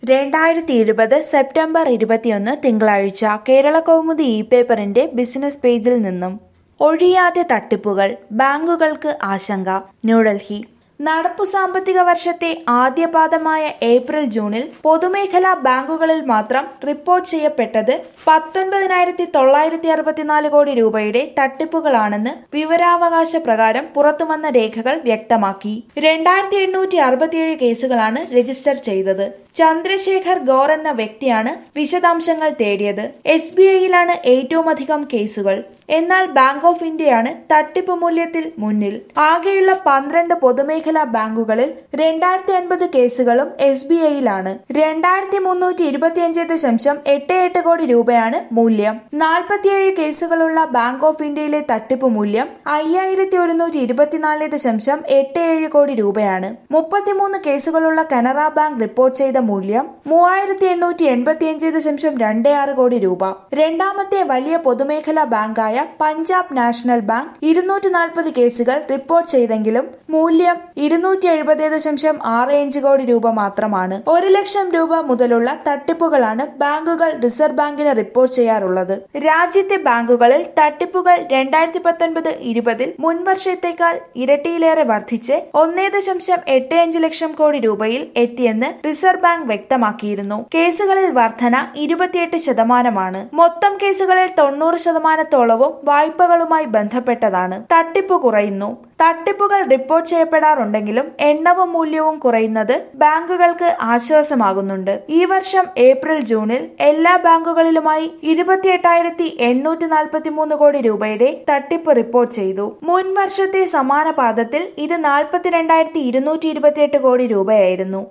രണ്ടായിരത്തി ഇരുപത് സെപ്റ്റംബർ ഇരുപത്തിയൊന്ന് തിങ്കളാഴ്ച കേരള കൗമുദി ഇ പേപ്പറിന്റെ ബിസിനസ് പേജിൽ നിന്നും ഒഴിയാതെ തട്ടിപ്പുകൾ ബാങ്കുകൾക്ക് ആശങ്ക ന്യൂഡൽഹി നടപ്പു സാമ്പത്തിക വർഷത്തെ ആദ്യപാദമായ ഏപ്രിൽ ജൂണിൽ പൊതുമേഖലാ ബാങ്കുകളിൽ മാത്രം റിപ്പോർട്ട് ചെയ്യപ്പെട്ടത് പത്തൊൻപതിനായിരത്തി തൊള്ളായിരത്തി അറുപത്തിനാല് കോടി രൂപയുടെ തട്ടിപ്പുകളാണെന്ന് വിവരാവകാശ പ്രകാരം പുറത്തുവന്ന രേഖകൾ വ്യക്തമാക്കി രണ്ടായിരത്തി എണ്ണൂറ്റി അറുപത്തിയേഴ് കേസുകളാണ് രജിസ്റ്റർ ചെയ്തത് ചന്ദ്രശേഖർ ഗോർ എന്ന വ്യക്തിയാണ് വിശദാംശങ്ങൾ തേടിയത് എസ് ബി ഐയിലാണ് ഏറ്റവും അധികം കേസുകൾ എന്നാൽ ബാങ്ക് ഓഫ് ഇന്ത്യയാണ് തട്ടിപ്പ് മൂല്യത്തിൽ മുന്നിൽ ആകെയുള്ള പന്ത്രണ്ട് പൊതുമേഖലാ ബാങ്കുകളിൽ രണ്ടായിരത്തി അൻപത് കേസുകളും എസ് ബി ഐയിലാണ് രണ്ടായിരത്തി മുന്നൂറ്റി ഇരുപത്തിയഞ്ച് ദശാംശം എട്ട് എട്ട് കോടി രൂപയാണ് മൂല്യം നാൽപ്പത്തിയേഴ് കേസുകളുള്ള ബാങ്ക് ഓഫ് ഇന്ത്യയിലെ തട്ടിപ്പ് മൂല്യം അയ്യായിരത്തി ഒരുന്നൂറ്റി ഇരുപത്തിനാല് ദശാംശം എട്ട് ഏഴ് കോടി രൂപയാണ് മുപ്പത്തിമൂന്ന് കേസുകളുള്ള കനറ ബാങ്ക് റിപ്പോർട്ട് ചെയ്ത മൂല്യം മൂവായിരത്തി എണ്ണൂറ്റി എൺപത്തിയഞ്ച് ദശാംശം രണ്ട് ആറ് കോടി രൂപ രണ്ടാമത്തെ വലിയ പൊതുമേഖലാ ബാങ്കായ പഞ്ചാബ് നാഷണൽ ബാങ്ക് ഇരുന്നൂറ്റി നാൽപ്പത് കേസുകൾ റിപ്പോർട്ട് ചെയ്തെങ്കിലും മൂല്യം ഇരുന്നൂറ്റി എഴുപത് ദശാംശം ആറ് അഞ്ച് കോടി രൂപ മാത്രമാണ് ഒരു ലക്ഷം രൂപ മുതലുള്ള തട്ടിപ്പുകളാണ് ബാങ്കുകൾ റിസർവ് ബാങ്കിന് റിപ്പോർട്ട് ചെയ്യാറുള്ളത് രാജ്യത്തെ ബാങ്കുകളിൽ തട്ടിപ്പുകൾ രണ്ടായിരത്തി പത്തൊൻപത് ഇരുപതിൽ മുൻ വർഷത്തേക്കാൾ ഇരട്ടിയിലേറെ വർദ്ധിച്ച് ഒന്നേ ദശാംശം എട്ട് അഞ്ച് ലക്ഷം കോടി രൂപയിൽ എത്തിയെന്ന് റിസർവ് ബാങ്ക് വ്യക്തമാക്കിയിരുന്നു കേസുകളിൽ വർധന ഇരുപത്തിയെട്ട് ശതമാനമാണ് മൊത്തം കേസുകളിൽ തൊണ്ണൂറ് ശതമാനത്തോളവും വായ്പകളുമായി ബന്ധപ്പെട്ടതാണ് തട്ടിപ്പ് കുറയുന്നു തട്ടിപ്പുകൾ റിപ്പോർട്ട് ചെയ്യപ്പെടാറുണ്ടെങ്കിലും എണ്ണവും മൂല്യവും കുറയുന്നത് ബാങ്കുകൾക്ക് ആശ്വാസമാകുന്നുണ്ട് ഈ വർഷം ഏപ്രിൽ ജൂണിൽ എല്ലാ ബാങ്കുകളിലുമായി ഇരുപത്തിയെട്ടായിരത്തി എണ്ണൂറ്റി നാൽപ്പത്തി മൂന്ന് കോടി രൂപയുടെ തട്ടിപ്പ് റിപ്പോർട്ട് ചെയ്തു മുൻ വർഷത്തെ സമാന പാദത്തിൽ ഇത് നാൽപ്പത്തിരണ്ടായിരത്തി ഇരുന്നൂറ്റി ഇരുപത്തിയെട്ട് കോടി രൂപയായിരുന്നു